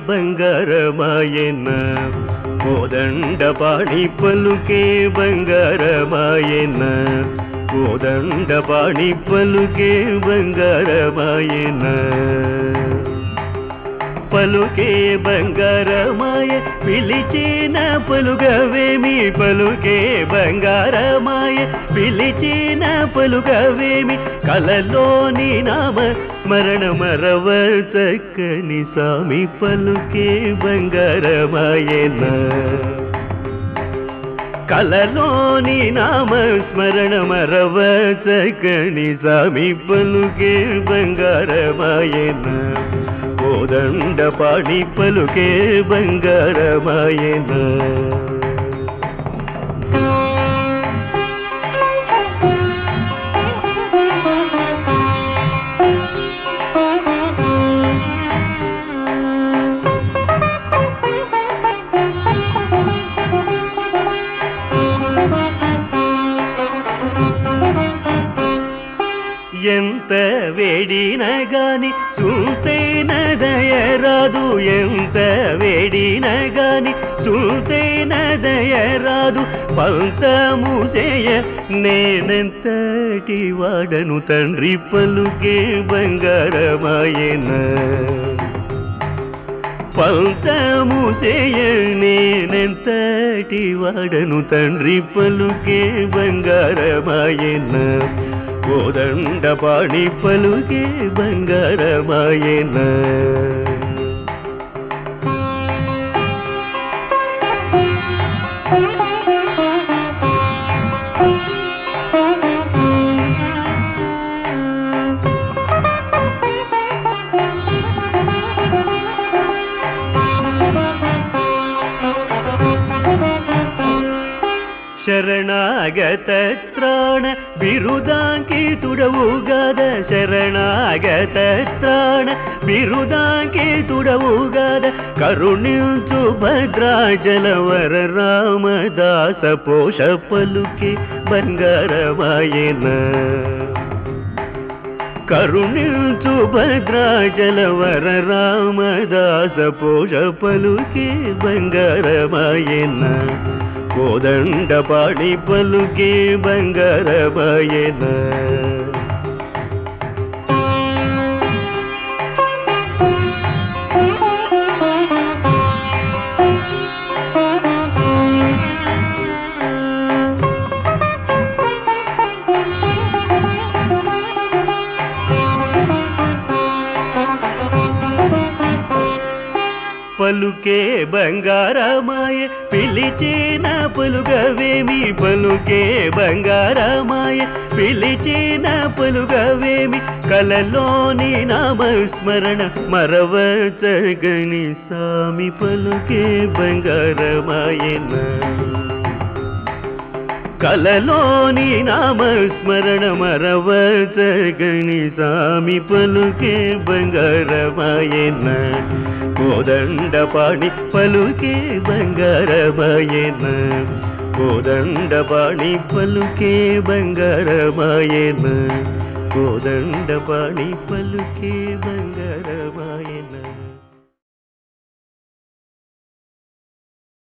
బంగారమాయన కోదండ పాణి పలుకే బంగారమాయన కోదండ పాణి పలుకే బంగారమాయన పలుకే బంగారమాయ పిలిచిన పలుగవేమి పలుకే బంగారమాయ పిలిచిన పలుగవేమి కలలోని నామ స్మరణ మరవ చక్కని స్వామి పలుకే బంగారమాయన కలలోని నామ స్మరణ మరవ చక్కని స్వామి పలుకే బంగారమాయన కోదండ పాడి పలుకే బంగారమాయన ఎంత వేడిన గాని చూసైన దయరాదు ఎంత వేడిన గాని చూసైన దయరాదు పంతము చేయ నేనెంతటి వాడను తండ్రి పలుకే బంగారమాయన పంతము చేయ నేనెంతటి వాడను తండ్రి పలుకే బంగారమాయన కోదండ పాణి పలుకే బంగారమాయన ಶರಣಾಗತ ತ್ರಾಣ ಬಿರುದಾಂಕಿತುಡವುಗಾದ ಶರಣಾಗತ ತ್ರಾಣ ಬಿರುದಾಂಕಿತುಡವುಗಾದ ಕರುಣಿಂಚು ಭದ್ರಾಜಲವರ ರಾಮದಾಸ ಪೋಷ ಪಲುಕೆ ಬಂಗಾರವಾಯನ కరుణించు భద్రాచలవర రామదాస పోష పలుకే బంగారమాయన కోదండ పాడి పలుకే బంగారమాయన పలుకే బంగారమాయ పిలిచిన పలుగవేమి పలుకే బంగారమాయ పిలిచిన పలుగవేమి కలలోని నామస్మరణ మరవ జగని సామి పలుకే బంగారమాయన కలలోని నామస్మరణ మరవ జగని సామి పలుకే బంగారమాయన కోదండ పాణి పలుకే బంగారమాయన కోదండ పాణి పలుకే బంగారమాయన కోదండ పాణి పలుకే బంగార